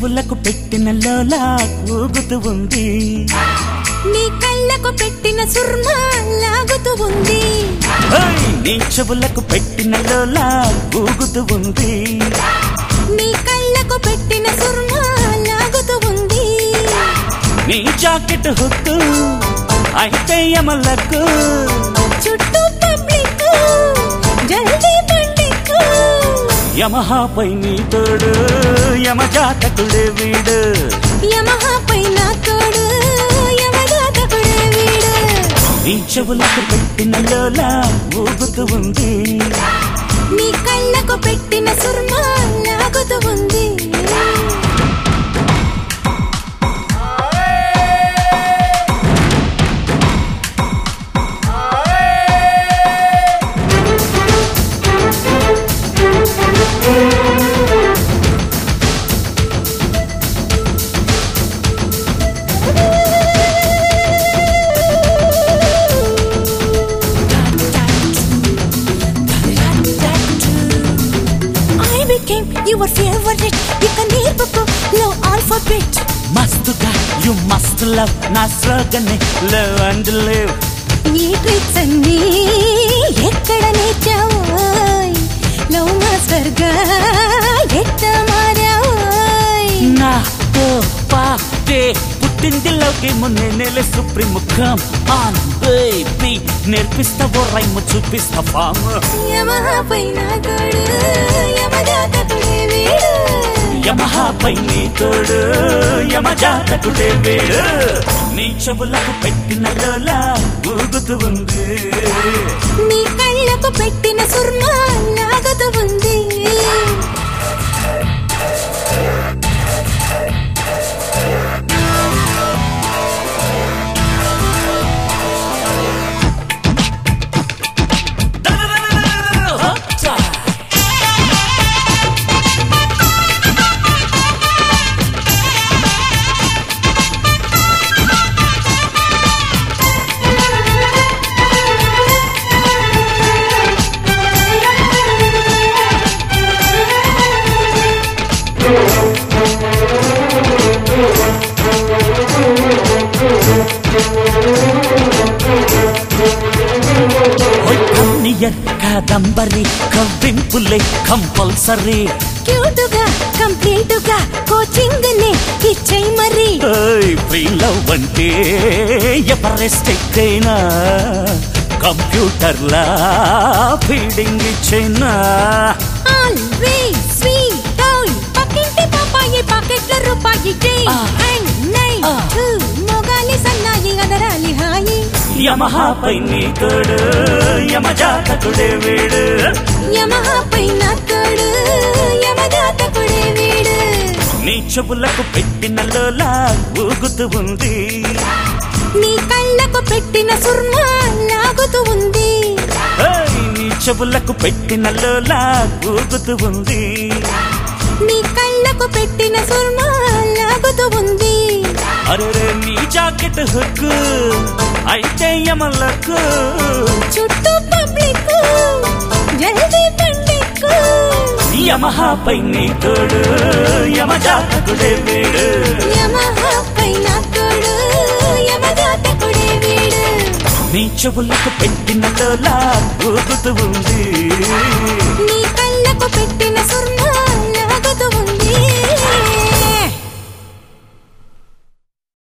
చెవులకు పెట్టిన లోలా ఊగుతూ ఉంది నీ కళ్ళకు పెట్టిన సుర్మా లాగుతూ ఉంది ఓయ్! నీ చెవులకు పెట్టిన లోలా ఊగుతూ ఉంది నీ కళ్ళకు పెట్టిన సుర్మా లాగుతూ ఉంది నీ జాకెట్ హుక్కు అయితే యమలకు చుట్టూ పబ్లిక్ జల్దీ బండికు యమహాపై నీ తోడు యమజాతకుడే వీడు యమహా పైన తోడు యమజాతకుడే వీడు నీ చెవులకు పెట్టిన లోలా ఊగుతూ ఉంది నీ కళ్ళకు పెట్టిన సుర్మా లాగుతూ ఉంది I became your favorite ఇక నేర్పుకో లో ఆల్ఫాబెట్ మస్తుగా యు మస్ట్ లవ్ నా స్లోగన్ లవ్ అండ్ లివ్ ఈ ట్రిక్స్ అన్నీ ఎక్కడ నేర్చావోయ్ లవ్ మాస్టర్ గా ఎట్ట మారావోయ్ నాతో పాటే పుట్టింది లోకి మున్నే నెల సుప్రీం కమ్ ఆన్ బేబీ నేర్పిస్తావో రైమ్ చూపిస్తా ఫామ్ యమహా పైన తోడు యమజాతకుడే వీడు యమహాపై నీ తోడు యమజాతకుడే వేడు నీ చెవులకు పెట్టిన లోలా ఊగుతూ ఉంది నీ కళ్ళకు పెట్టిన సుర్మా లాగుతూ ఉంది నియర్ కాదంబరి కవ్వింపులే కంపల్సరీ క్యూటుగా కంప్లీటుగా కోచింగ్ ని ఇచ్చేయ్ మరి ఫ్రీ లవ్ అంటే ఎవరెస్ట్ ఎక్కైనా కంప్యూటర్లా ఫీడింగ్ ఇచ్చైనా ఆల్వేస్ స్వీట్ టాయ్ పక్కింటి పాపాయి పాకెట్ల రూపాయి జై ఆ. అండ్ నై ఆ. టు మొగాలి సన్నాయి అదరాలి హాయి యమహాపై నీ తోడు యమజాతకుడే వీడు యమహా పైన తోడు యమజాతకుడే వీడు నీ చెవులకు పెట్టిన లోలా ఊగుతూ ఉంది నీ కళ్ళకు పెట్టిన సుర్మా లాగుతూ ఉంది ఏయ్, నీ చెవులకు పెట్టిన లోలా ఊగుతూ ఉంది నీ కళ్ళకు పెట్టిన సుర్మా లాగుతూ ఉంది అరే నీ జాకెట్ హుక్కు అయితే యమలకు చుట్టూ పబ్లిక్ జల్దీ బండికు యమహాపై నీ తోడు యమజాతకుడే వీడు యమహా పైన తోడు యమజాతకుడే వీడు నీ చెవులకు పెట్టిన లోలా ఊగుతూ ఉంది నీ కళ్ళకు పెట్టిన సుర్మా లాగుతూ ఉంది